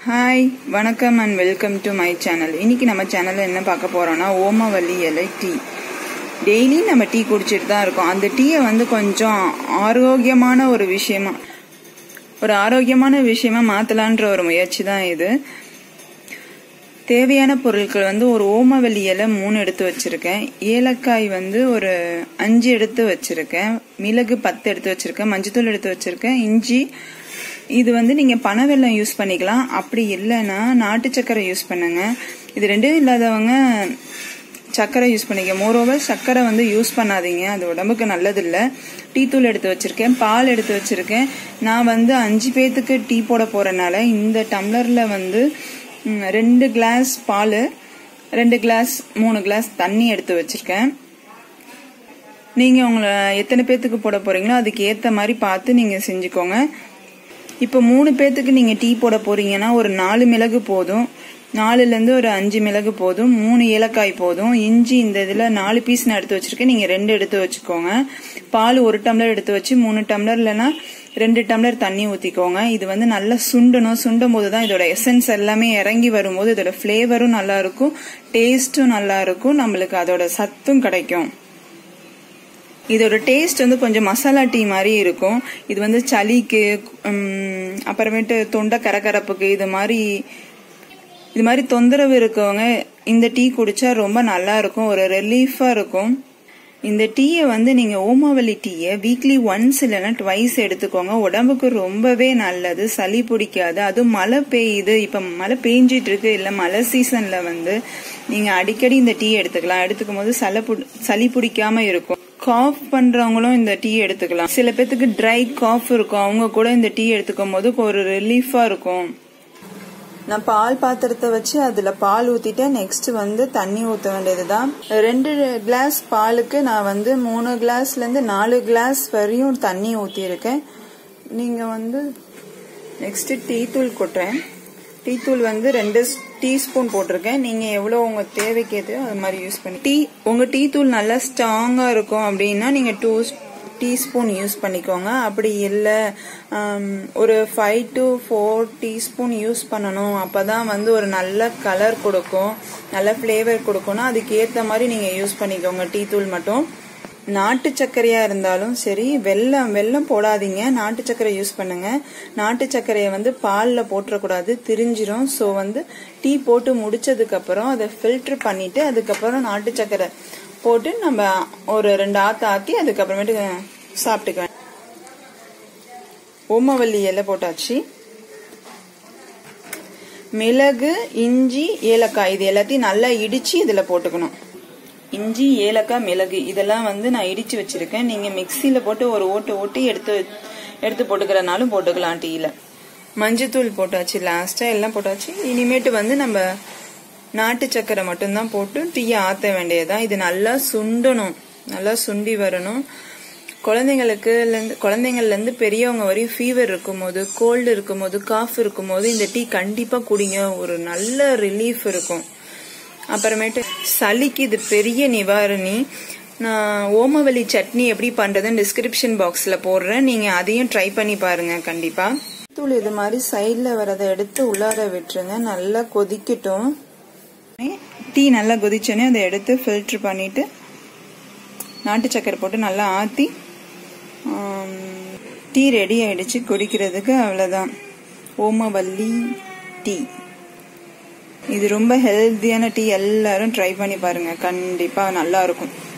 hi வணக்கம் and welcome to my channel இன்னைக்கு நம்ம சேனலில் என்ன பார்க்க போறோம்னா ஓமவல்லி இலை டீ டெய்லி நம்ம டீ குடிச்சிட்டு தான் இருக்கோம் அந்த டீயை வந்து கொஞ்சம் ஆரோக்கியமான ஒரு விஷயமா ஒரு ஆரோக்கியமான விஷயமா மாத்தலான்ற ஒரு முயற்சி தான் இது தேவையான பொருட்கள் வந்து ஒரு ஓமவல்லி இலை மூணு எடுத்து வச்சிருக்கேன் ஏலக்காய் வந்து ஒரு அஞ்சு எடுத்து வச்சிருக்கேன் மிளகு பத்து எடுத்து வச்சிருக்கேன் மஞ்சத்தூள் எடுத்து வச்சிருக்கேன் இஞ்சி இது வந்து நீங்க பனவெல்லம் யூஸ் பண்ணிக்கலாம் அப்படி இல்லைன்னா நாட்டு சக்கரை யூஸ் பண்ணுங்க இது ரெண்டும் இல்லாதவங்க சக்கரை யூஸ் பண்ணிக்க மோரோவர் சக்கரை வந்து யூஸ் பண்ணாதீங்க அது உடம்புக்கு நல்லது இல்லை டீ தூள் எடுத்து வச்சிருக்கேன் பால் எடுத்து வச்சிருக்கேன் நான் வந்து அஞ்சு பேத்துக்கு டீ போட போறனால இந்த டம்ளர்ல வந்து ம், ரெண்டு கிளாஸ் பால் ரெண்டு கிளாஸ் மூணு கிளாஸ் தண்ணி எடுத்து வச்சிருக்கேன் நீங்க உங்களை எத்தனை பேத்துக்கு போட போறீங்களோ அதுக்கு ஏத்த மாதிரி பார்த்து நீங்க செஞ்சுக்கோங்க இப்போ மூணு பேத்துக்கு நீங்க டீ போட போறீங்கன்னா ஒரு நாலு மிளகு போதும் நாலுல இருந்து ஒரு அஞ்சு மிளகு போதும் மூணு ஏலக்காய் போதும் இஞ்சி இந்த இதுல நாலு பீஸ் நான் எடுத்து வச்சிருக்கேன் நீங்க ரெண்டு எடுத்து வச்சுக்கோங்க பால் ஒரு டம்ளர் எடுத்து வச்சு மூணு டம்ளர் இல்லைன்னா ரெண்டு டம்ளர் தண்ணி ஊத்திக்கோங்க இது வந்து நல்லா சுண்டணும் சுண்டும் போது தான் இதோட எசன்ஸ் எல்லாமே இறங்கி வரும்போது இதோட ஃபிளேவரும் நல்லா இருக்கும் டேஸ்டும் நல்லா இருக்கும் நம்மளுக்கு அதோட சத்தும் கிடைக்கும் இதோட டேஸ்ட் வந்து கொஞ்சம் மசாலா டீ மாதிரி இருக்கும் இது வந்து சளிக்கு உம், அப்புறமேட்டு தொண்டை கரகரப்புக்கு இது மாதிரி இது மாதிரி தொந்தரவு இருக்கவங்க இந்த டீ குடிச்சா ரொம்ப நல்லா இருக்கும் ஒரு ரிலீஃபா இருக்கும் இந்த டீயை வந்து நீங்க ஓமாவலி டீயை வீக்லி ஒன்ஸ் இல்லைன்னா ட்வைஸ் எடுத்துக்கோங்க உடம்புக்கு ரொம்பவே நல்லது சளி பிடிக்காது அதுவும் மழை பெய்யுது இப்ப மழை பெஞ்சிட்டு இருக்கு இல்ல மழை சீசன்ல வந்து நீங்க அடிக்கடி இந்த டீ எடுத்துக்கலாம் எடுத்துக்கும் போது சளி புடி- சளி பிடிக்காம இருக்கும் காஃப் பண்றவங்களும் இந்த டீ எடுத்துக்கலாம் சில பேத்துக்கு ட்ரை காஃப் இருக்கும் அவங்க கூட இந்த டீ எடுத்துக்கும் போது ஒரு ரிலீஃபா இருக்கும் நான் பால் பாத்திரத்தை வச்சு அதுல பால் ஊத்திட்டேன் நெக்ஸ்ட் வந்து தண்ணி ஊத்த வேண்டியதுதான் ரெண்டு கிளாஸ் பாலுக்கு நான் வந்து மூணு கிளாஸ்ல இருந்து நாலு கிளாஸ் வரையும் தண்ணி ஊத்தியிருக்கேன் நீங்க வந்து நெக்ஸ்ட் டீ தூள் கொட்டுறேன் டீ தூள் வந்து ரெண்டு டீஸ்பூன் போட்டிருக்கேன் நீங்க எவ்வளவு உங்க தேவைக்கு ஏதோ அது மாதிரி யூஸ் பண்ணி டீ உங்க டீ தூள் நல்லா ஸ்ட்ராங்கா இருக்கும் அப்படின்னா நீங்க டூ டீஸ்பூன் யூஸ் பண்ணிக்கோங்க அப்படி இல்லை ஒரு five to four teaspoon use பண்ணணும் அப்பதான் வந்து ஒரு நல்ல கலர் கொடுக்கும் நல்ல ஃப்ளேவர் கொடுக்கும்னா அதுக்கு ஏற்ற மாதிரி நீங்க யூஸ் பண்ணிக்கோங்க டீ தூள் மட்டும் நாட்டு சர்க்கரையா இருந்தாலும் சரி வெல்லம் வெல்லம் போடாதீங்க நாட்டு சர்க்கரை யூஸ் பண்ணுங்க நாட்டு சர்க்கரையை வந்து பால்ல போட்டுறக்கூடாது திரிஞ்சிரும் ஸோ வந்து டீ போட்டு முடிச்சதுக்கு அப்புறம் அதை ஃபில்டர் பண்ணிட்டு அதுக்கப்புறம் நாட்டு சர்க்கரை போட்டு நம்ம ஒரு ரெண்டு ஆத்து ஆத்தி அதுக்கப்புறமேட்டு சாப்பிட்டுக்குவேன் ஓமவல்லி இலை போட்டாச்சு மிளகு இஞ்சி ஏலக்காய் இது எல்லாத்தையும் நல்லா இடிச்சு இதுல போட்டுக்கணும் இஞ்சி ஏலக்காய் மிளகு இதெல்லாம் வந்து நான் இடிச்சு வச்சிருக்கேன் நீங்க மிக்சியில போட்டு ஒரு ஓட்டு ஓட்டி எடுத்து எடுத்து போட்டுக்கிறனாலும் போட்டுக்கலாம் டீல மஞ்சத்தூள் போட்டாச்சு லாஸ்டா எல்லாம் போட்டாச்சு இனிமேட்டு வந்து நம்ம நாட்டு சக்கரை மட்டும்தான் போட்டு டீயை ஆத்த வேண்டியதுதான் இது நல்லா சுண்டணும் நல்லா சுண்டி வரணும் குழந்தைங்களுக்கு இருந்து குழந்தைங்கள்ல இருந்து பெரியவங்க வரையும் ஃபீவர் இருக்கும்போது கோல்டு இருக்கும்போது காஃப் இருக்கும்போது இந்த டீ கண்டிப்பா குடிங்க ஒரு நல்ல ரிலீஃப் இருக்கும் அப்புறமேட்டு சளிக்கு இது பெரிய நிவாரணி நான் ஓமவல்லி சட்னி எப்படி பண்றதுன்னு டிஸ்கிரிப்ஷன் பாக்ஸ்ல போடுறேன் நீங்க அதையும் ட்ரை பண்ணி பாருங்க கண்டிப்பா தூள் இது மாதிரி சைட்ல வரதை எடுத்து உள்ளார விட்டுருங்க நல்லா கொதிக்கட்டும் டீ நல்லா கொதிச்சோடனே அதை எடுத்து ஃபில்டர் பண்ணிட்டு நாட்டு சக்கரை போட்டு நல்லா ஆத்தி டீ ரெடி ஆயிடுச்சு குடிக்கிறதுக்கு அவ்வளவுதான் ஓமவல்லி டீ இது ரொம்ப ஹெல்த்தியான டீ எல்லாரும் ட்ரை பண்ணி பாருங்க கண்டிப்பா நல்லா இருக்கும்